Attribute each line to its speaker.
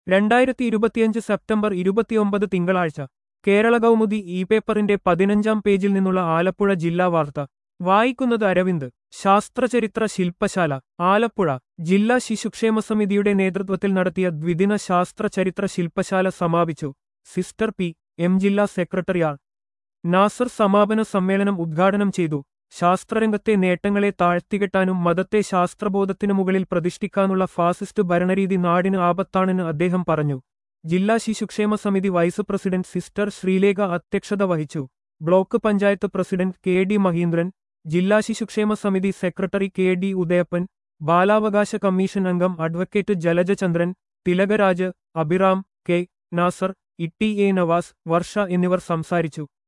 Speaker 1: രണ്ടായിരത്തി ഇരുപത്തിയഞ്ച് സെപ്റ്റംബർ ഇരുപത്തിയൊമ്പത് തിങ്കളാഴ്ച കേരള കൗമുദി ഇ പേപ്പറിന്റെ പതിനഞ്ചാം പേജിൽ നിന്നുള്ള ആലപ്പുഴ ജില്ലാ വാർത്ത വായിക്കുന്നത് അരവിന്ദ് ശാസ്ത്രചരിത്ര ശില്പശാല ആലപ്പുഴ ജില്ലാ ശിശുക്ഷേമ സമിതിയുടെ നേതൃത്വത്തിൽ നടത്തിയ ദ്വിദിന ശാസ്ത്രചരിത്ര ശില്പശാല സമാപിച്ചു സിസ്റ്റർ പി എം ജില്ലാ സെക്രട്ടറി ആർ നാസർ സമാപന സമ്മേളനം ഉദ്ഘാടനം ചെയ്തു ശാസ്ത്രരംഗത്തെ നേട്ടങ്ങളെ താഴ്ത്തികെട്ടാനും മതത്തെ ശാസ്ത്രബോധത്തിനു മുകളിൽ പ്രതിഷ്ഠിക്കാനുള്ള ഫാസിസ്റ്റ് ഭരണരീതി നാടിന് ആപത്താണെന്ന് അദ്ദേഹം പറഞ്ഞു ജില്ലാ ശിശുക്ഷേമ സമിതി വൈസ് പ്രസിഡന്റ് സിസ്റ്റർ ശ്രീലേഖ അധ്യക്ഷത വഹിച്ചു block panchayat president K D Mahindran ജില്ലാ ശിശുക്ഷേമ സമിതി സെക്രട്ടറി കെ ഡി ഉദയപ്പൻ ബാലാവകാശ കമ്മീഷൻ അംഗം advocate Jalajachandran Thilakaraj Abhiram K Nasar Itty A Navas Varsha എന്നിവർ സംസാരിച്ചു